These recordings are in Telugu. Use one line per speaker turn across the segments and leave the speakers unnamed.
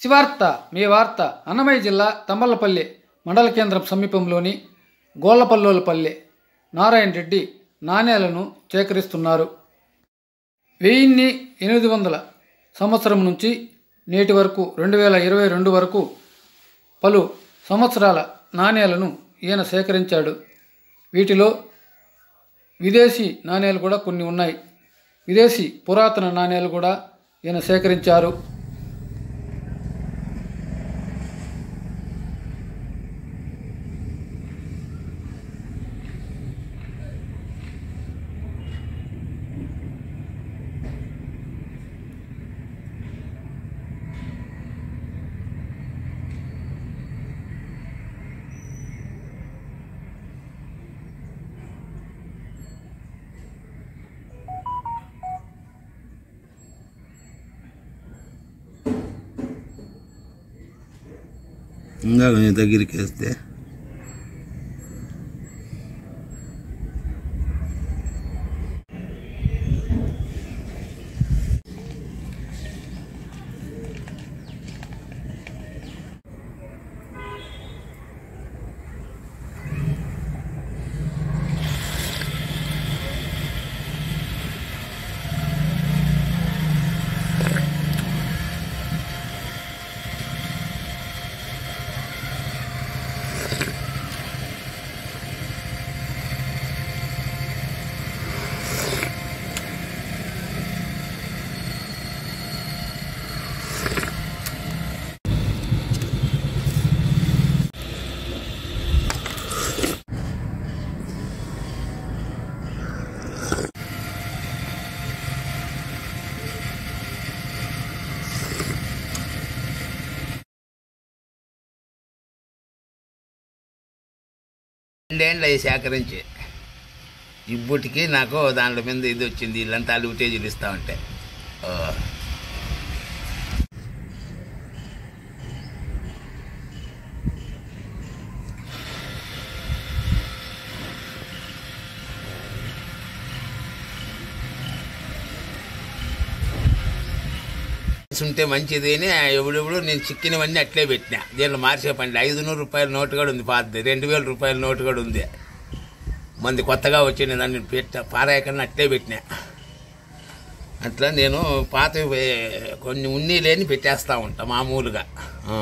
శివార్త మీ వార్త అన్నమయ్య జిల్లా తమ్మలపల్లి మండల కేంద్రం సమీపంలోని గోళ్లపల్లోలపల్లి నారాయణ రెడ్డి నాణేలను సేకరిస్తున్నారు వెయ్యిన్ని ఎనిమిది వందల సంవత్సరం నుంచి నేటి వరకు రెండు వేల ఇరవై రెండు వరకు పలు సంవత్సరాల నాణేలను ఈయన సేకరించాడు వీటిలో విదేశీ నాణేలు కూడా కొన్ని ఉన్నాయి విదేశీ పురాతన నాణేలు కూడా ఈయన సేకరించారు
ఇంకా కొంచెం దగ్గరికి వేస్తే
రెండేళ్ళు అవి సేకరించి ఇప్పటికి నాకు దాంట్లో మీద ఇది వచ్చింది వీళ్ళంతా అడ్వర్టైజీలు ఇస్తా ఉంటే ఓ. ఉంటే మంచిది అని ఎప్పుడెప్పుడు నేను చిక్కినవన్నీ అట్లే పెట్టినా దీంట్లో మార్చే పండి ఐదు నూరు రూపాయల నోటు కూడా ఉంది పాతది రెండు వేల రూపాయల నోటు కూడా ఉంది మంది కొత్తగా వచ్చిన దాన్ని పెట్ట పారాయకన్నా అట్లే పెట్టినా అట్లా నేను పాత కొన్ని ఉన్ని లేని పెట్టేస్తా ఉంటా మామూలుగా ఆ.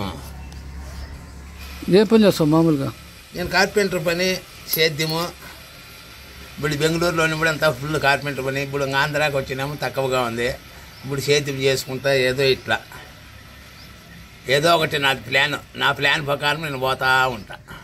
ఏ పని చేస్తావు మామూలుగా
నేను కార్పెంటర్ పని సేద్యము ఇప్పుడు బెంగళూరులోని కూడా అంతా ఫుల్ కార్పెంటర్ పని ఇప్పుడు ఆంధ్రాకి వచ్చినాము తక్కువగా ఉంది ఇప్పుడు సేద్యం చేసుకుంటా ఏదో ఇట్లా ఏదో ఒకటి నాకు ప్లాన్ నా ప్లాన్ ప్రకారం నేను పోతా ఉంటా